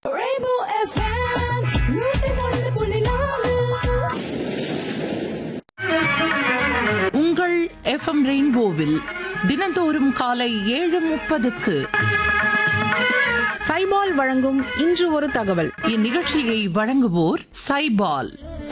Rainbow FM, நூத்தி ஒன்று புள்ளி நாலு. உங்கள் எஃப்எம் ரெயின்போவில் தினந்தோறும் காலை ஏழு முப்பதுக்கு சைபால் வழங்கும் இன்று ஒரு தகவல் இந்நிகழ்ச்சியை வழங்குவோர் சைபால்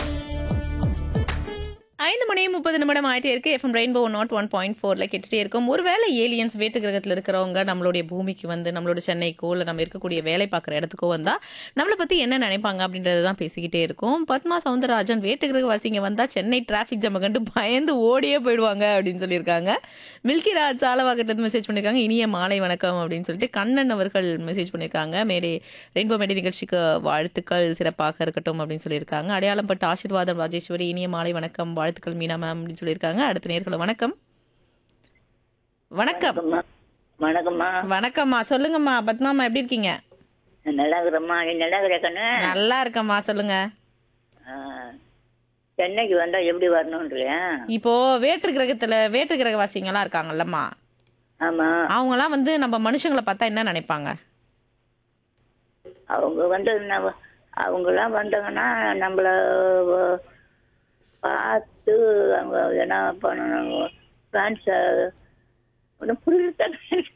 ஐந்து மணி முப்பது நிமிடம் ஆயிட்டே இருக்கு FM rainbow nought one point ஃபோர்ல கேட்டுட்டே இருக்கும் ஒருவேளை ஏலியன்ஸ் வேட்டு கிரகத்தில் இருக்கிறவங்க நம்மளுடைய பூமிக்கு வந்து நம்மளோட சென்னைக்கோ இல்லை நம்ம இருக்கக்கூடிய வேலை பார்க்குற இடத்துக்கோ வந்தா நம்மளை பத்தி என்ன நினைப்பாங்க அப்படின்றத தான் பேசிக்கிட்டே இருக்கும் பத்மா சவுந்தரராஜன் வேட்டு கிரகவாசிங்க வந்தா சென்னை டிராஃபிக் ஜாம கண்டு பயந்து ஓடியே போயிடுவாங்க அப்படின்னு சொல்லியிருக்காங்க மில்கி ராஜ் சாலவாக்கத்துல மெசேஜ் பண்ணியிருக்காங்க இனிய மாலை வணக்கம் அப்படின்னு சொல்லிட்டு கண்ணன் அவர்கள் மெசேஜ் பண்ணியிருக்காங்க மேடை ரெயின்போ மேடை நிகழ்ச்சிக்கு வாழ்த்துக்கள் சிறப்பாக இருக்கட்டும் அப்படின்னு சொல்லியிருக்காங்க அடையாளம் பட்டு ஆசீர்வாதம் ராஜேஸ்வரி இனிய மாலை வணக்கம் வாழ்த்துக்கள் மீனா மேம் அப்படின்னு சொல்லியிருக்காங்க அடுத்த நேர்களை வணக்கம் வணக்கம் வணக்கம்மா வணக்கம்மா வணக்கம்மா சொல்லுங்கம்மா பத்மாமா எப்படி இருக்கீங்க நான் நல்லா இருக்கிறேம்மா நீ நல்லா இருக்கிற கண்ணு நல்லா இருக்கம்மா சொல்லுங்க ஆ, சென்னைக்கு வந்தா எப்படி வரணுன்றியா இப்போ வேற்று கிரகத்துல வேற்று கிரகவாசிங்கெல்லாம் இருக்காங்கல்லம்மா ஆமா அவங்கலாம் வந்து நம்ம மனுஷங்களை பார்த்தா என்ன நினைப்பாங்க அவங்க வந்து நம்ம- அவங்கெல்லாம் வந்தாங்கன்னா நம்மள வ- பார்த்து அவங்க என்ன பண்ணணும் ஃபேன்ஸ் ஒன்றும் புரியல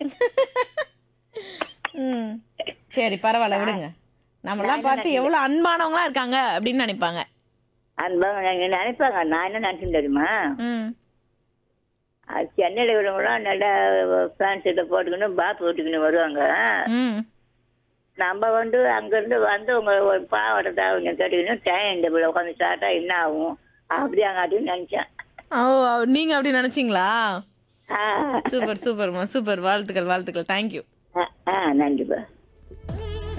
ம் சரி பரவாயில்ல விடுங்க நம்மளாம் பார்த்து எவ்வளவு அன்பானவங்களா இருக்காங்க அப்படின்னு நினைப்பாங்க அன்பாங்க நினைப்பாங்க நான் என்ன நினைச்சேன் தெரியுமா ம் அது சென்னையில் இருக்கிறவங்களாம் நல்லா ஃபேன்ஸ் இதை போட்டுக்கணும் பாத் போட்டுக்கணும் வருவாங்க ம் நம்ம வந்து அங்கிருந்து வந்து உங்க ஒரு பாவாடை தாவங்க கட்டிக்கணும் டைம் இந்த பிள்ளை உட்காந்து சாப்பிட்டா என்ன ஆகும் அப்படி அங்காட்டின்னு நினைச்சேன் ஓ நீங்க அப்படி நினைச்சீங்களா ஆ சூப்பர் சூப்பர்மா சூப்பர் வாழ்த்துக்கள் வாழ்த்துக்கள் தேங்க்யூ ஆ, ஆ நன்றிப்பா